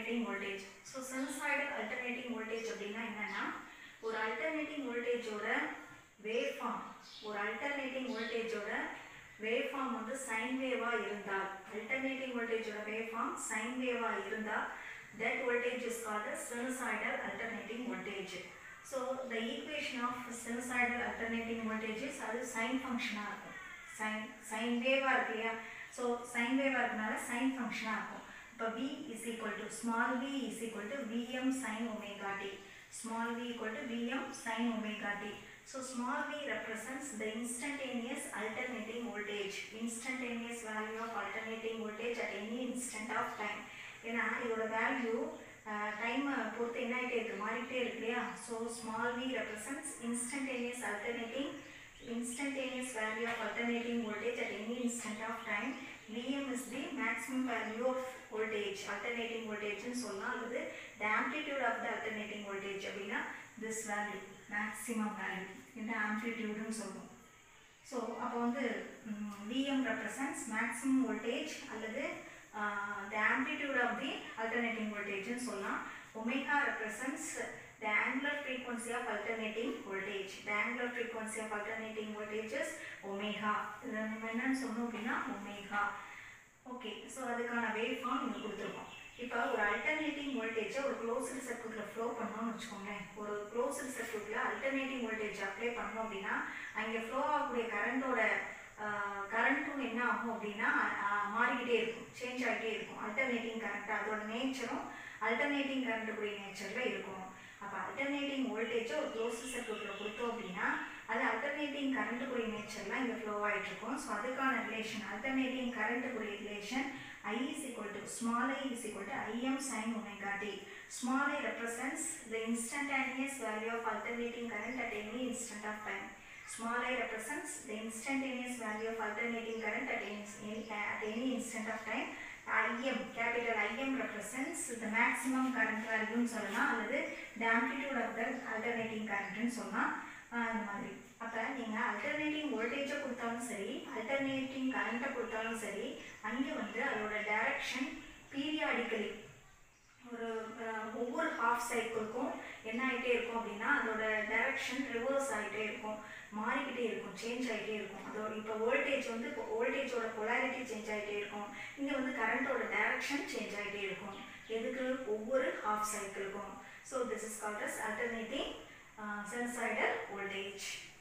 alternating voltage so sinusoidal alternating voltage அப்படின்னா என்னன்னா ஒரு alternating voltageோட wave form ஒரு alternating voltageோட wave form வந்து sine wave-ஆ இருந்தால் alternating voltageோட wave form sine wave-ஆ இருந்தால் that voltage is called as sinusoidal alternating voltage so the equation of sinusoidal alternating voltage is அது sine function-ஆ இருக்கும் சைன் சைன் வேவாக இருக்கு இல்லையா ஸோ சைன் வேவாக இருக்கனால சைன் ஃபங்க்ஷனாக இருக்கும் இப்போ v is equal to small v is equal to VM sine omega T small v equal to VM sine omega T so small v represents the instantaneous alternating voltage instantaneous value of alternating voltage at any instant of time ஏன்னா இதோட value time பொறுத்து என்ன ஆகிட்டே இருக்கு மாறிக்கிட்டே இருக்கு இல்லையா so small v represents instantaneous alternating instantaneous value of alternating voltage at any instant of time Vm is the maximum value of voltage alternating voltage னு சொல்லலாம் அல்லது the amplitude of the alternating voltage அப்படின்னா this value maximum value இந்த amplitude னு சொல்லுவோம் so அப்போ வந்து ம், Vm represents maximum voltage அல்லது uh, the amplitude of the alternating voltage னு சொல்லலாம் omega represents the angular frequency of alternating voltage the angular frequency of alternating voltage is omega இதை நம்ம என்னன்னு சொன்னோம் அப்படின்னா omega ஓகே ஸோ அதுக்கான வேவ் ஃபார்ம் இங்கே கொடுத்துருக்கோம் இப்போ ஒரு அல்டர்னேட்டிங் வோல்டேஜை ஒரு க்ளோஸ்டு சர்க்யூட்டில் ஃப்ளோ பண்ணோம்னு வச்சுக்கோங்களேன் ஒரு க்ளோஸ்டு சர்க்யூட்டில் அல்டர்னேட்டிங் வோல்டேஜ் அப்ளை பண்ணோம் அப்படின்னா அங்கே ஃப்ளோ ஆகக்கூடிய கரண்ட்டோட கரண்ட்டும் என்ன ஆகும் அப்படின்னா ஆஹ், மாறிக்கிட்டே இருக்கும் சேஞ்ச் ஆகிட்டே இருக்கும் அல்டர்னேட்டிங் கரண்ட் அதோட நேச்சரும் அல்டர்னேட்டிங் கரண்ட்டுக்குரிய நேச்சரில் இருக்கும் அப்போ அல்டர்னேட்டிங் வோல்டேஜை ஒரு க்ளோஸ்டு சர்க்யூட்டில் கொடுத்தோம் அப்படின்னா அது அல்டர்னேட்டிங் கரண்ட்டுக்குரிய நேச்சரில் இங்கே ஃப்ளோ ஆகிட்டு இருக்கும் ஸோ அதுக்கான ரிலேஷன் அல்டர்னேட்டிங் கரண்ட்டுக்குரிய relation I is equal to small i is equal to Im sin omega t. Small i represents the instantaneous value of alternating current at any instant of time. Small i represents the instantaneous value of alternating current at any, at any instant of time. Im, capital Im represents the maximum current value னு சொல்லலாம் அல்லது the amplitude of the alternating current னு சொல்லலாம் ஆஹ் இந்த மாதிரி அப்போ நீங்கள் alternating வோல்டேஜை கொடுத்தாலும் சரி அல்டர்னேட்டிங் கரண்ட்டை கொடுத்தாலும் சரி அங்கே வந்து அதோட டைரக்ஷன் பீரியாடிக்கலி ஒரு அஹ், ஒவ்வொரு ஹாஃப் சைக்கிளுக்கும் என்ன ஆகிட்டே இருக்கும் அப்படின்னா அதோட டைரக்ஷன் ரிவர்ஸ் ஆகிட்டே இருக்கும் மாறிக்கிட்டே இருக்கும் சேஞ்ச் ஆகிட்டே இருக்கும் அதோட இப்போ வோல்டேஜ் வந்து இப்போ வோல்டேஜோட பொலாரிட்டி சேஞ்ச் ஆகிட்டே இருக்கும் இங்கே வந்து கரண்ட்டோட டைரக்ஷன் சேஞ்ச் ஆகிட்டே இருக்கும் எதுக்கு ஒவ்வொரு ஹாஃப் சைக்கிளுக்கும் so this is called as alternating sinusoidal voltage